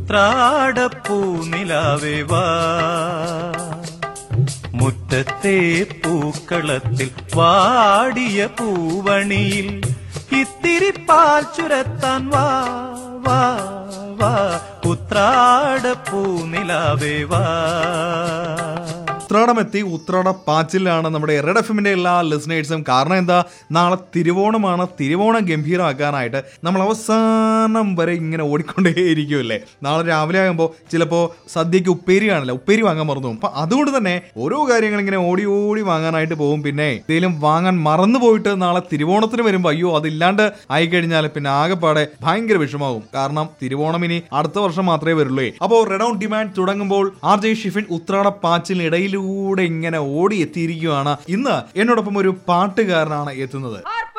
ഉത്രാടപ്പൂ നിലാവേ വാ മുറ്റത്തെ പൂക്കളത്തിൽ വാടിയ പൂവണിയിൽ ഇത്തിരി പാൽ ചുരത്താൻ വാ വാ വാ ഉത്രാടപ്പൂ നിലാവേ വാ ഉത്രാടമെത്തി ഉത്രാട പാച്ചിലാണ് നമ്മുടെ റെഡ് എഫ് എമ്മിന്റെ എല്ലാ ലിസണേഴ്സും കാരണം എന്താ നാളെ തിരുവോണമാണ് തിരുവോണം ഗംഭീരമാക്കാനായിട്ട് നമ്മൾ അവസാനം വരെ ഇങ്ങനെ ഓടിക്കൊണ്ടേയിരിക്കുമല്ലേ നാളെ രാവിലെ ആകുമ്പോൾ ചിലപ്പോൾ സദ്യക്ക് ഉപ്പേരി കാണില്ല ഉപ്പേരി വാങ്ങാൻ മറന്നു പോകും അപ്പൊ അതുകൊണ്ട് തന്നെ ഓരോ കാര്യങ്ങൾ ഇങ്ങനെ ഓടി ഓടി വാങ്ങാനായിട്ട് പോകും പിന്നെ എന്തെങ്കിലും വാങ്ങാൻ മറന്നു പോയിട്ട് നാളെ തിരുവോണത്തിന് വരുമ്പോൾ അയ്യോ അതില്ലാണ്ട് ആയി കഴിഞ്ഞാൽ പിന്നെ ആകെപ്പാടെ ഭയങ്കര വിഷമാവും കാരണം തിരുവോണം ഇനി അടുത്ത വർഷം മാത്രമേ വരുള്ളൂ അപ്പോൾ റെഡ് ഔൺ ഡിമാൻഡ് തുടങ്ങുമ്പോൾ ആർ ജെ ഷിഫിൻ ഉത്രാട പാച്ചിലിടയിലൂടെ ഇങ്ങനെ ഓടി എത്തിയിരിക്കുകയാണ് ഇന്ന് എന്നോടൊപ്പം ഒരു പാട്ടുകാരനാണ് എത്തുന്നത്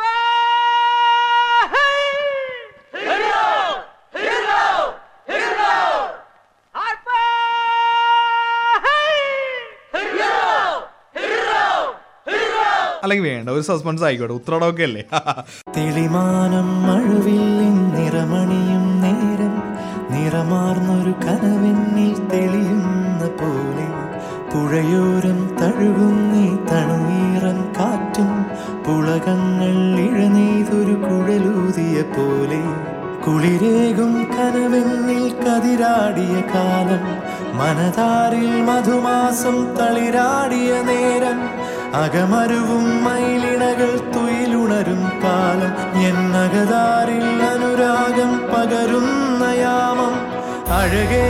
അല്ലെങ്കിൽ വേണ്ട ഒരു സസ്പെൻസ് ആയിക്കോട്ടെ ഉത്രാടമൊക്കെ അല്ലേ തെളിമാനം മഴവില്ലിൻ നിറമണിയും നേരം നിറമാർന്നൊരു കനവെന്നിൽ തെളിയുന്ന പോലെ പുഴയോരം തഴുകുന്നീ തണുനീറൻ കാറ്റും പുളകങ്ങൾ ഇഴനെയ്തൊരു കുഴലൂതിയ പോലെ കുളിരേകും കനവെന്നിൽ കതിരാടിയ കാലം മനതാരിൽ മധുമാസം തളിരാടിയ നേരം അകമരുവും മയിലിണകൾ തുയിലുണരും കാലം എന്നകതാരിൽ അനുരാഗം പകരുന്ന യാമം അഴകേ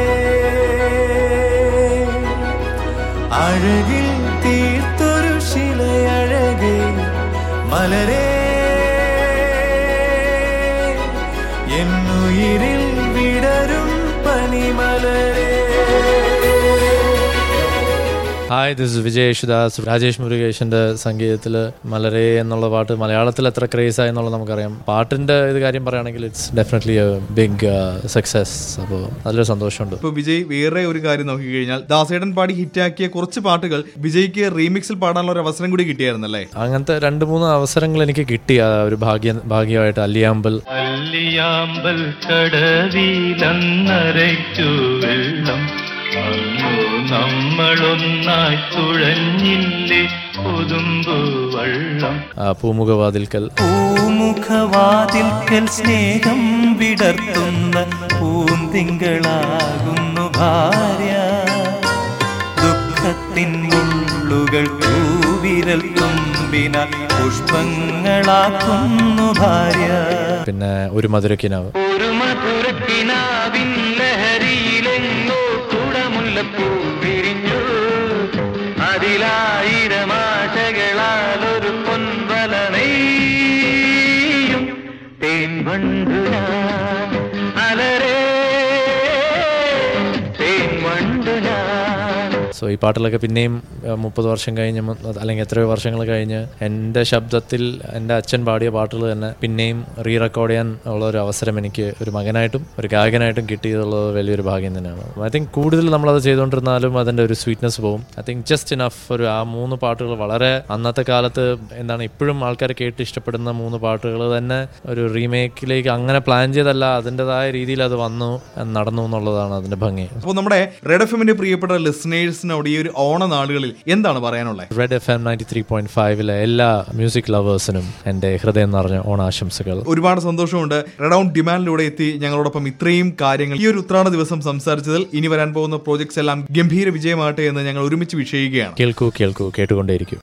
അഴകിൽ തീർത്തൊരു ശിലയഴകേ മലരേ എന്നുയിരിൽ വിടരും പനിമലരേ hi this is Vijay Yesudas Rajesh മുരുകേഷിന്റെ സംഗീതത്തിൽ മലരേ എന്നുള്ള പാട്ട് മലയാളത്തിൽ എത്ര ക്രേസ് ആയി എന്നുള്ളത് നമുക്കറിയാം പാട്ടിന്റെ ഇത് കാര്യം പറയുകയാണെങ്കിൽ it's definitely a big success അപ്പോൾ അതിലൊരു സന്തോഷമുണ്ട് ഇപ്പൊ വിജയ് വേറെ ഒരു കാര്യം നോക്കിക്കഴിഞ്ഞാൽ ദാസേടൻ പാടി ഹിറ്റാക്കിയ കുറച്ച് പാട്ടുകൾ വിജയ്ക്ക് റീമിക്സിൽ പാടാനുള്ള ഒരു അവസരം കൂടി കിട്ടിയായിരുന്നല്ലേ അങ്ങനത്തെ രണ്ട് മൂന്ന് അവസരങ്ങൾ എനിക്ക് കിട്ടി ആ ഒരു ഭാഗ്യ ഭാഗ്യമായിട്ട് അല്ലിയാമ്പൽ അല്ലിയാമ്പൽ കടവിലന്നരയ്ക്കു വെള്ളം അങ്ങു നമ്മളൊന്നായി തുഴഞ്ഞില്ലേ കൊതുമ്പു വള്ളം ആ, പൂമുഖവാതിൽക്കൽ പൂമുഖവാതിൽക്കൽ സ്നേഹം വിടർത്തുന്ന പൂന്തിങ്കളാകുന്നു ഭാര്യ ദുഃഖത്തിൻ മുള്ളുകൾ തൂവിരൽ തുമ്പിനാൽ പുഷ്പങ്ങളാക്കുന്നു ഭാര്യ പിന്നെ ഒരു മധുരക്കിനാവ് ഒരു മധുരക്കിനാവിൻ ലഹരിയിലെങ്ങോ കുടമുല്ലപ്പൂ വിരിഞ്ഞു അതിലായിരം ആശകളാൽ ഒരു പൊൻവല നെയ്യും തേൻ വണ്ടു ഞാൻ അലരേ തേൻ വണ്ടു ഞാൻ സോ ഈ പാട്ടിലൊക്കെ പിന്നെയും മുപ്പത് വർഷം കഴിഞ്ഞ് മു- അല്ലെങ്കിൽ എത്രയോ വർഷങ്ങൾ കഴിഞ്ഞ് എൻ്റെ ശബ്ദത്തിൽ എൻ്റെ അച്ഛൻ പാടിയ പാട്ടുകൾ തന്നെ പിന്നെയും റീ റെക്കോർഡ് ചെയ്യാൻ ഉള്ള ഒരു അവസരം എനിക്ക് ഒരു മകനായിട്ടും ഒരു ഗായകനായിട്ടും കിട്ടിയതുള്ളത് വലിയൊരു ഭാഗ്യം തന്നെയാണ് ഐ തിങ്ക് കൂടുതൽ നമ്മളത് ചെയ്തുകൊണ്ടിരുന്നാലും അതിൻ്റെ ഒരു സ്വീറ്റ്നെസ് പോകും ഐ തിങ്ക് ജസ്റ്റ് ഇനഫ് ഒരു ആ മൂന്ന് പാട്ടുകൾ വളരെ അന്നത്തെ കാലത്ത് എന്താണ് ഇപ്പോഴും ആൾക്കാർ കേട്ട് ഇഷ്ടപ്പെടുന്ന മൂന്ന് പാട്ടുകൾ തന്നെ ഒരു റീമേക്കിലേക്ക് അങ്ങനെ പ്ലാൻ ചെയ്തല്ല അതിൻ്റെതായ രീതിയിൽ അത് വന്നു നടന്നു എന്നുള്ളതാണ് അതിൻ്റെ ഭംഗി അപ്പോൾ നമ്മുടെ റെഡ് എഫ് എമ്മിന്റെ പ്രിയപ്പെട്ട ലിസണേഴ്സിനോട് ഈ ഒരു ഓണനാളുകളിൽ എന്താണ് പറയാനുള്ളത് red F M ninety three point ഫൈവിലെ എല്ലാ മ്യൂസിക് ലവേഴ്സിനും എൻ്റെ ഹൃദയം നിറഞ്ഞ ഓണാശംസകൾ ഒരുപാട് സന്തോഷമുണ്ട് റെഡ് ഔൺ ഡിമാൻഡിലൂടെ എത്തി ഞങ്ങളോടൊപ്പം ഇത്രയും കാര്യങ്ങൾ ഈ ഒരു ഉത്രാട ദിവസം സംസാരിച്ചതിൽ ഇനി വരാൻ പോകുന്ന പ്രോജക്ട്സ് എല്ലാം ഗംഭീര വിജയമാകട്ടെ എന്ന് ഞങ്ങൾ ഒരുമിച്ച് വിഷയിക്കുകയാണ് കേൾക്കൂ കേൾക്കൂ കേട്ടുകൊണ്ടേയിരിക്കും